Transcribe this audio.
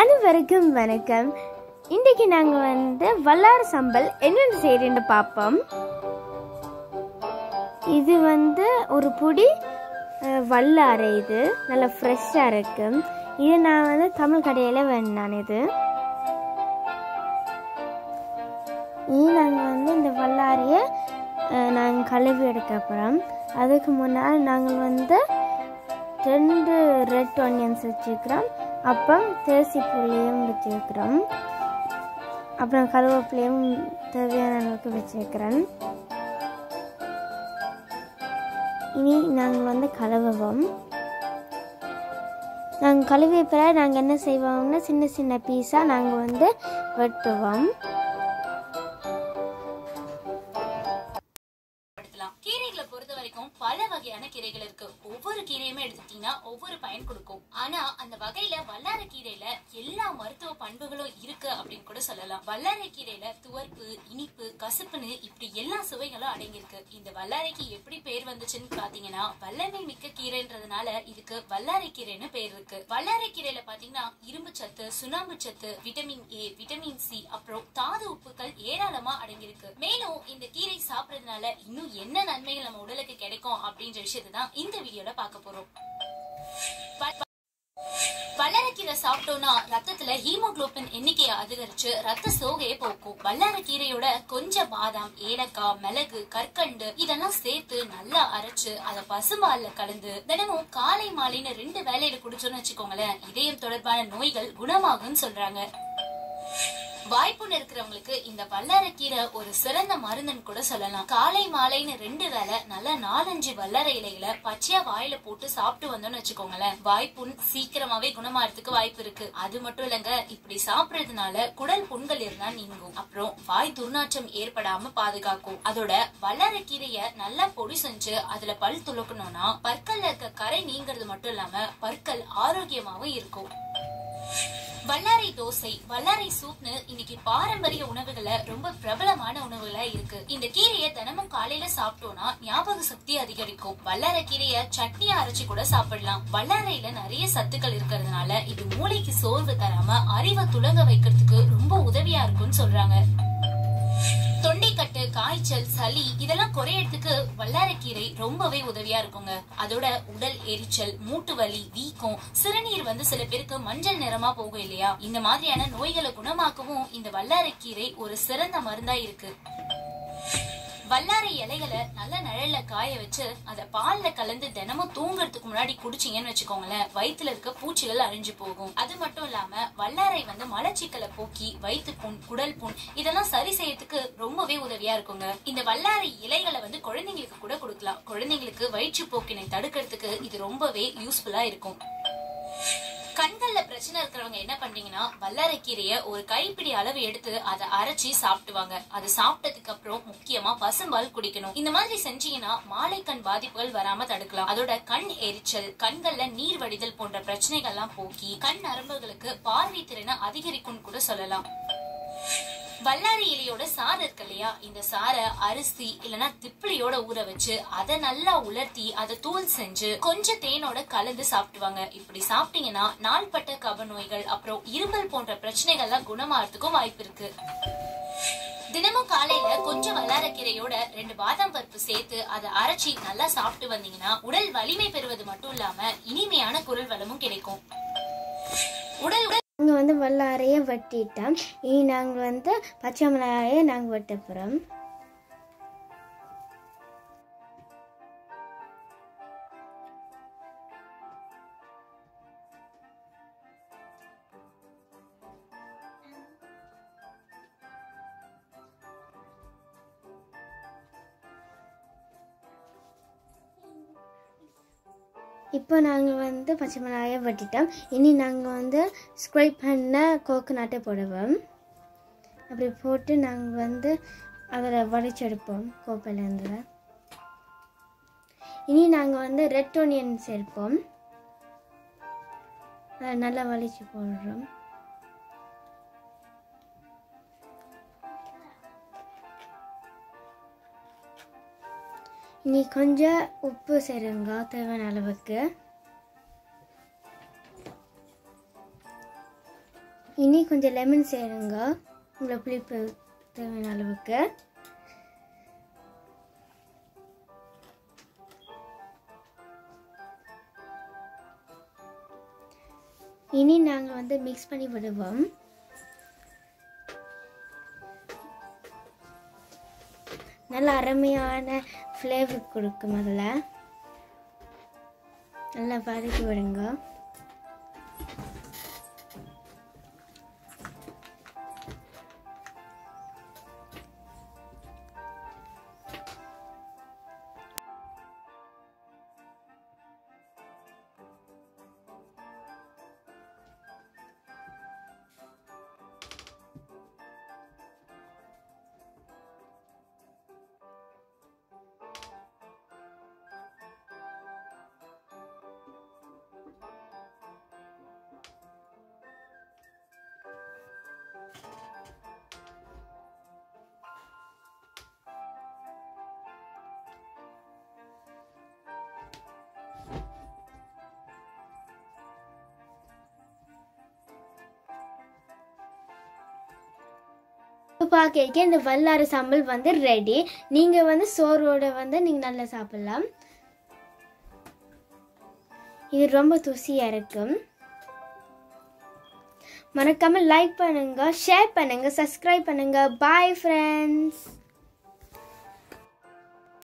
அனைவருக்கும் வணக்கம் இன்றைக்கு நாங்கள் வந்து வல்லார சம்பல் என்னென்ன செய்கிறேன்னு பார்ப்போம் இது வந்து ஒரு புடி அஹ், வல்லாரை இது நல்லா ஃப்ரெஷ்ஷாக இருக்கும் இது நான் வந்து தமிழ் கடையில் வேணான் இது இனி நாங்கள் வந்து இந்த வல்லாரையை நாங்கள் கழுவி எடுக்க போகிறோம் அதுக்கு முன்னால் நாங்கள் வந்து ரெண்டு ரெட் ஆனியன்ஸ் வச்சுக்கிறோம் அப்புறம் தேசி புளியும் வச்சுருக்கிறோம் அப்புறம் கருவேப்பிலையும் தேவையான அளவுக்கு வச்சுருக்கிறேன் இனி நாங்கள் வந்து கழுவுவோம் நாங்கள் கழுவிய பிறகு நாங்கள் என்ன செய்வோம்னா சின்ன சின்ன பீஸாக நாங்கள் வந்து வெட்டுவோம் பயன்படுத்தலாம் கீரைகளை பொறுத்த வரைக்கும் பல வகையான கீரைகள் இருக்கு ஒவ்வொரு கீரையுமே எடுத்துட்டீங்கன்னா ஒவ்வொரு பயன் கொடுக்கும் ஆனா அந்த வகையில வல்லாரை கீரையில எல்லா மருத்துவ பண்புகளும் இருக்கு அப்படின்னு கூட சொல்லலாம் வல்லாரை கீரையில துவர்ப்பு இனிப்பு கசப்புன்னு இப்படி எல்லா சுவைகளும் அடங்கியிருக்கு இந்த வல்லாரைக்கு எப்படி பேர் வந்துச்சுன்னு பாத்தீங்கன்னா வல்லமை மிக்க கீரைன்றதுனால இதுக்கு வல்லாரை கீரைன்னு பேர் இருக்கு வல்லாரை கீரையில பாத்தீங்கன்னா இரும்பு சத்து சுண்ணாம்பு சத்து விட்டமின் ஏ விட்டமின் சி அப்புறம் தாது உப்புக்கள் ஏராளமா அடங்கியிருக்கு மேலும் இந்த கீரை சாப்பிடறதுனால இன்னும் என்ன நன்மைகள் நம்ம உடலுக்கு கிடைக்கும் அப்படின்ற விஷயத்தை தான் இந்த வீடியோல பார்க்க போறோம் வ- வல்லாரக்கீரை சாப்பிட்டோம்னா ரத்தத்துல ஹீமோகுளோபின் எண்ணிக்கையை அதிகரிச்சு ரத்த சோகையை போக்கும் வல்லாரக்கீரையோட கொஞ்சம் பாதாம் ஏலக்காய் மிளகு கற்கண்டு இதெல்லாம் சேர்த்து நல்லா அரைச்சு அத பசும்பால்ல கலந்து தினமும் காலை மாலைன்னு ரெண்டு வேலையில குடிச்சோம்னு வச்சுக்கோங்களேன் இதயம் தொடர்பான நோய்கள் குணமாகும்னு சொல்றாங்க வாய்ப்புன்னு இருக்கிறவங்களுக்கு இந்த வல்லாரக்கீரை ஒரு சிறந்த மருந்துன்னு கூட சொல்லலாம் காலை மாலைன்னு ரெண்டு வேளை நல்லா நாலஞ்சு வல்லார இலைகளை பச்சையா வாயில போட்டு சாப்பிட்டு வந்தோம்னு வச்சுக்கோங்களேன் வாய்ப்புண் சீக்கிரமாவே குணமாறதுக்கு வாய்ப்பு இருக்கு அது மட்டும் இல்லங்க இப்படி சாப்பிடுறதுனால குடல் புண்கள் இருந்தா நீங்கும் அப்புறம் வாய் துர்நாற்றம் ஏற்படாம பாதுகாக்கும் அதோட வல்லாரக்கீரைய நல்லா பொடி செஞ்சு அதுல பல் துளக்கணும்னா பற்கள்ல இருக்க கரை நீங்கிறது மட்டும் இல்லாம பற்கள் ஆரோக்கியமாவும் இருக்கும் வல்லாரை தோசை வல்லாரை சூப்னு இன்னைக்கு பாரம்பரிய உணவுகள ரொம்ப பிரபலமான உணவுகளா இருக்கு இந்த கீரையை தினமும் காலையில சாப்பிட்டோம்னா ஞாபக சக்தி அதிகரிக்கும் வல்லாரை கீரைய சட்னியா அரைச்சு கூட சாப்பிடலாம் வல்லாரையில நிறைய சத்துக்கள் இருக்கிறதுனால இது மூளைக்கு சோர்வு தராம அறிவை துலங்க வைக்கிறதுக்கு ரொம்ப உதவியா இருக்கும்னு சொல்றாங்க தொண்டைக்கட்டு காய்ச்சல் சளி இதெல்லாம் குறையறதுக்கு வல்லாரைக்கீரை ரொம்பவே உதவியா இருக்குங்க அதோட உடல் எரிச்சல் மூட்டு வலி வீக்கம் சிறுநீர் வந்து சில பேருக்கு மஞ்சள் நிறமா போகும் இல்லையா இந்த மாதிரியான நோய்களை குணமாக்கவும் இந்த வல்லாரைக்கீரை ஒரு சிறந்த மருந்தா இருக்கு வல்லாரை இலைகளை நல்ல நிழல்ல காய வச்சு அத பால்ல கலந்து தினமும் தூங்குறதுக்கு முன்னாடி குடிச்சீங்கன்னு வச்சுக்கோங்களேன் வயித்துல இருக்க பூச்சிகள் அழிஞ்சு போகும் அது மட்டும் இல்லாம வல்லாரை வந்து மலச்சிக்கலை போக்கி வயிற்று புண் குடல் புண் இதெல்லாம் சரி செய்யறதுக்கு ரொம்பவே உதவியா இருக்குங்க இந்த வல்லாரை இலைகளை வந்து குழந்தைங்களுக்கு கூட கொடுக்கலாம் குழந்தைங்களுக்கு வயிற்று போக்கினை தடுக்கிறதுக்கு இது ரொம்பவே யூஸ்ஃபுல்லா இருக்கும் கண்கள்ல பிரச்சனை இருக்கிறவங்க என்ன பண்றீங்கன்னா வல்லாரைக்கீரைய ஒரு கைப்பிடி அளவு எடுத்து அதை அரைச்சி சாப்பிடுவாங்க அது சாப்பிட்டதுக்கு அப்புறம் முக்கியமா பசும்பால் குடிக்கணும் இந்த மாதிரி செஞ்சீங்கன்னா மாலை கண் பாதிப்புகள் வராம தடுக்கலாம் அதோட கண் எரிச்சல் கண்கள்ல நீர் வடிதல் போன்ற பிரச்சனைகள்லாம் போக்கி கண் நரம்புகளுக்கு பார்வை திறனை அதிகரிக்கும்னு கூட சொல்லலாம் வல்லாரி இலையோட சாறு இருக்கு இல்லையா இந்த சாரை அரிசி இல்லனா திப்பிலியோட ஊற வச்சு அதை நல்லா உலர்த்தி அதை தூள் செஞ்சு கொஞ்சம் தேனோட கலந்து சாப்பிடுவாங்க இப்படி சாப்பிட்டீங்கன்னா நாள்பட்ட கப நோய்கள் அப்புறம் இருமல் போன்ற பிரச்சனைகள்லாம் குணமாறதுக்கும் வாய்ப்பு இருக்கு தினமும் காலையில கொஞ்சம் வல்லாரக்கீரையோட ரெண்டு பாதாம் பருப்பு சேர்த்து அதை அரைச்சி நல்லா சாப்பிட்டு வந்தீங்கன்னா உடல் வலிமை பெறுவது மட்டும் இல்லாம இனிமையான குரல் வளமும் கிடைக்கும் உடல் உடல் நாங்கள் வந்து வல்லாரையை வெட்டிட்டோம் இனி நாங்கள் வந்து பச்சை மிளகாயை நாங்கள் வெட்ட போகிறோம் இப்போ நாங்கள் வந்து பச்சை மிளகாயை வெட்டிட்டோம் இனி நாங்கள் வந்து ஸ்க்ரைப் பண்ண கோகோனட்டை போடுவோம் அப்படி போட்டு நாங்கள் வந்து அதில் வடிச்செடுப்போம் கோப்பையிலேருந்து இனி நாங்கள் வந்து ரெட் ஒனியன் சேர்ப்போம் அதை நல்லா வலிச்சு போடுறோம் இனி கொஞ்சம் உப்பு சேருங்க தேவையான அளவுக்கு இனி கொஞ்சம் லெமன் சேருங்க உங்களை புளிப்பு தேவையான அளவுக்கு இனி நாங்கள் வந்து மிக்ஸ் பண்ணி விடுவோம் நல்ல அருமையான ஃப்ளேவர் கொடுக்கும் அதில் நல்லா வதக்கி விடுங்க இப்போ பார்க்க இந்த வல்லாறு சாம்பல் வந்து ரெடி நீங்கள் வந்து சோறோட வந்து நீங்கள் நல்லா சாப்பிடலாம் இது ரொம்ப ருசியாக இருக்கும் மறக்காமல் லைக் பண்ணுங்க ஷேர் பண்ணுங்க சப்ஸ்கிரைப் பண்ணுங்க பாய் ஃப்ரெண்ட்ஸ்